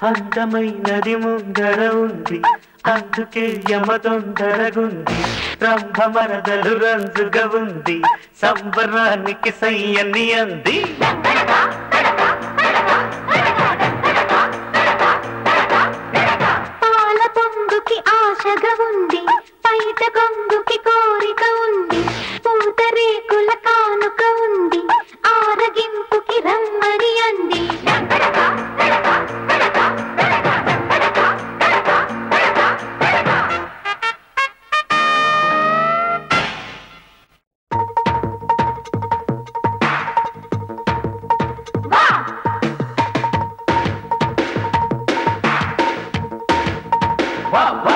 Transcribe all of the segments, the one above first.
అందమైనది ముందర ఉంది అందుకే యమ తొందరగుంది రంభమరదలు రంజుగా ఉంది సంబరానికి సయ్యని అంది పాల పొంగుకి ఆశగా ఉంది పైట కొంగుకి కోరిక ఉంది పూత రేకుల కానుక ఉంది ఆరగింపుకి రమ్మని అంది వా వా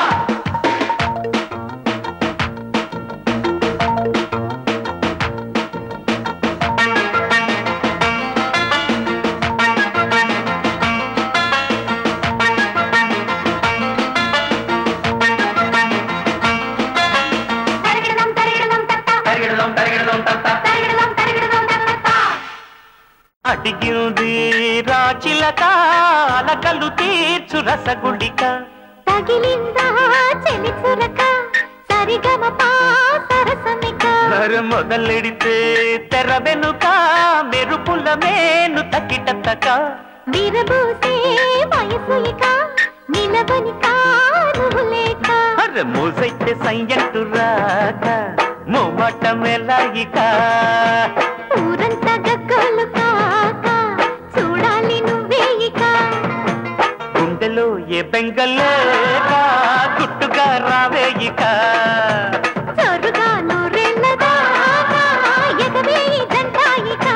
తరిగిడదాం తరిగిడదాం తత్త తరిగిడదాం తరిగిడదాం తత్త తరిగిడదాం తరిగిడదాం తత్త అడిగింది రాచిలక అలకలు తీర్చు రసగుళిక తగిలిందా చెలి చురక సరిగమ పా సరసమిక మరి మొదలెడితే తెర వెనుక మెరుపుల మేను తకిటతక విరబూసే వయసు ఇక నిలవని కానువు లేక అరే మూసైతే సయ్యంటు రాక మొమ్మట మెలాయిక ఊరంతా గగ్గోలు కాక చూడాలి నువ్వే ఇక గుండెలో ఏ బెంగలేక గుట్టుగా రావేయిక చొరుగా నూరెళ్ళ దాకా ఎగవే ఈ జంటాయిక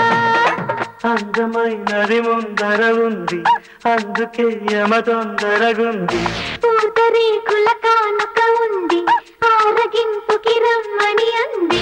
అందమైనది ముందర ఉంది అందుకే యమ తొందరగుంది పూతరేకుల కానుక ఉంది ఆరగింపుకి రమ్మని అంది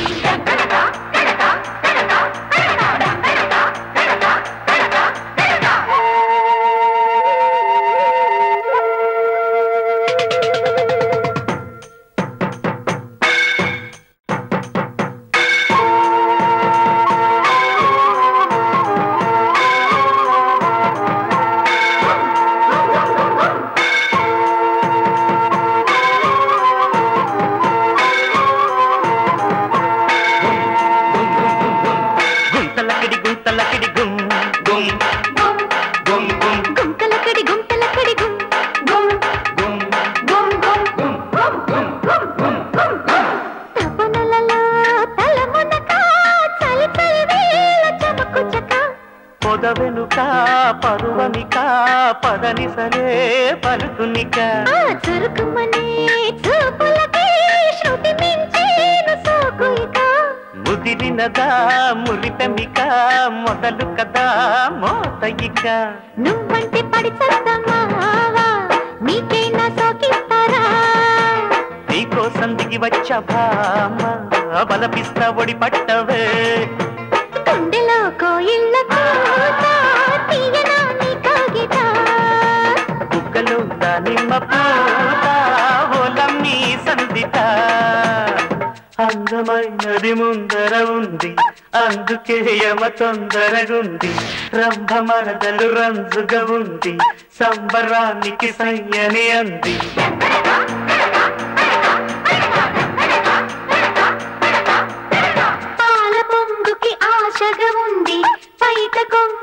గుంతలకిడి గుంతలకిడి గుం గుం గుమ్ గుం గుం గుంతలకడి గుంతలకడి గుమ్ గుమ్ గుం గుమ్ గుమ్ గుమ్ గుమ్ గుమ్ గుమ్ గుమ్ గుమ్ గుమ్ తపనలలో తలమునక చలి చలి వేళ చమకు చక పొద వెనుక పరువనిక పదని సరే పలుకునిక ఆ చురుకుమనే చూపులకి శృతి మించేను సోకుయిక ముదిరినదా మురిపెమిక మొదలు కదా మోతయిక నువ్వంటే పడి చస్తమావా నీకైనా సోకిస్తారా నీకోసం దిగి వచ్చ భామ బలపిస్తా ఒడి పట్టవే గుండెలో కోయిళ్ళ కూత తీయనా నీ కాగిత బుగ్గలో దానిమ్మ పూత ఓలమ్మి సందిత అందమైనది ముందర ఉంది అందుకే యమ తొందరగుంది రంభమరదలు రంజుగా ఉంది సంబరానికి సయ్యని అంది పాల పొంగుకి ఆశగా ఉంది పైట కొంగు